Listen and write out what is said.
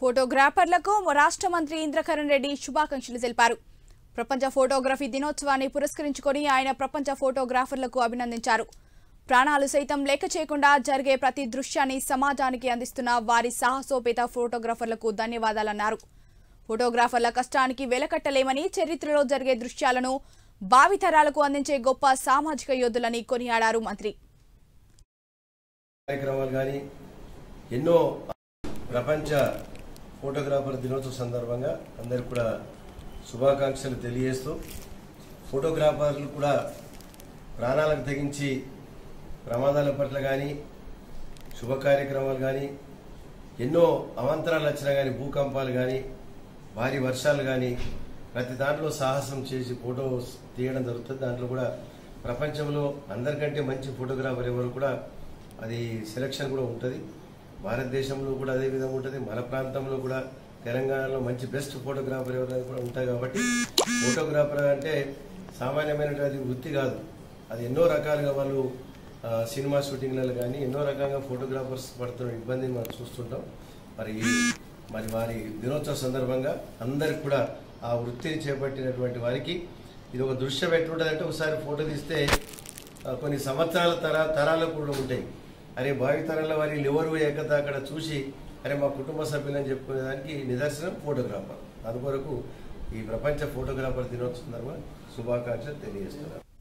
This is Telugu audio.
ఫోటోగ్రాఫర్లకు రాష్ట్ర మంత్రి ఇంద్రకరణ్ రెడ్డి శుభాకాంక్షలు తెలిపారు ప్రపంచ ఫోటోగ్రఫీ దినోత్సవాన్ని పురస్కరించుకొని ఆయన ప్రపంచ ఫోటోగ్రాఫర్లకు అభినందించారు ప్రాణాలు సైతం లెక్క చేయకుండా జరిగే ప్రతి దృశ్యాన్ని సమాజానికి అందిస్తున్న వారి సాహసోపేత ఫోటోగ్రాఫర్లకు ధన్యవాదాలన్నారు ఫోటోగ్రాఫర్ల కష్టానికి వెలకట్టలేమని చరిత్రలో జరిగే దృశ్యాలను భావితరాలకు అందించే గొప్ప సామాజిక యోధులని కొనియాడారు మంత్రి కార్యక్రమాలు కానీ ఎన్నో ప్రపంచ ఫోటోగ్రాఫర్ దినోత్సవ సందర్భంగా అందరికి కూడా శుభాకాంక్షలు తెలియజేస్తూ ఫోటోగ్రాఫర్లు కూడా ప్రాణాలకు తెగించి ప్రమాదాల పట్ల కానీ శుభ కార్యక్రమాలు కానీ ఎన్నో అవాంతరాలు వచ్చినా కానీ భూకంపాలు కానీ భారీ వర్షాలు కానీ ప్రతి దాంట్లో సాహసం చేసి ఫోటోస్ తీయడం జరుగుతుంది దాంట్లో కూడా ప్రపంచంలో అందరికంటే మంచి ఫోటోగ్రాఫర్ ఎవరు కూడా అది సెలక్షన్ కూడా ఉంటుంది భారతదేశంలో కూడా అదే విధంగా ఉంటుంది మన ప్రాంతంలో కూడా తెలంగాణలో మంచి బెస్ట్ ఫోటోగ్రాఫర్ ఎవరైనా కూడా ఉంటాయి కాబట్టి ఫోటోగ్రాఫర్ అంటే సామాన్యమైనటువంటి వృత్తి కాదు అది ఎన్నో రకాలుగా వాళ్ళు ఆ, సినిమా షూటింగ్లలో కానీ ఎన్నో రకంగా ఫోటోగ్రాఫర్స్ పడుతున్న ఇబ్బందిని మనం చూస్తుంటాం మరి ఈ- మరి వారి దినోత్సవ సందర్భంగా అందరికి కూడా ఆ వృత్తిని చేపట్టినటువంటి వారికి ఇది ఒక దృశ్యం ఎట్లుంటుందంటే ఒకసారి ఫోటో తీస్తే ఆ, కొన్ని సంవత్సరాల తర తరాలకు కూడా ఉంటాయి అరే భావి తరాల వారి ఎవరు ఏకత అక్కడ చూసి అరే మా కుటుంబ సభ్యులని చెప్పుకునే దానికి నిదర్శనం ఫోటోగ్రాఫర్ అందుకొరకు ఈ ప్రపంచ ఫోటోగ్రాఫర్ దినోత్సవం సందర్భంగా శుభాకాంక్షలు తెలియజేస్తున్నారు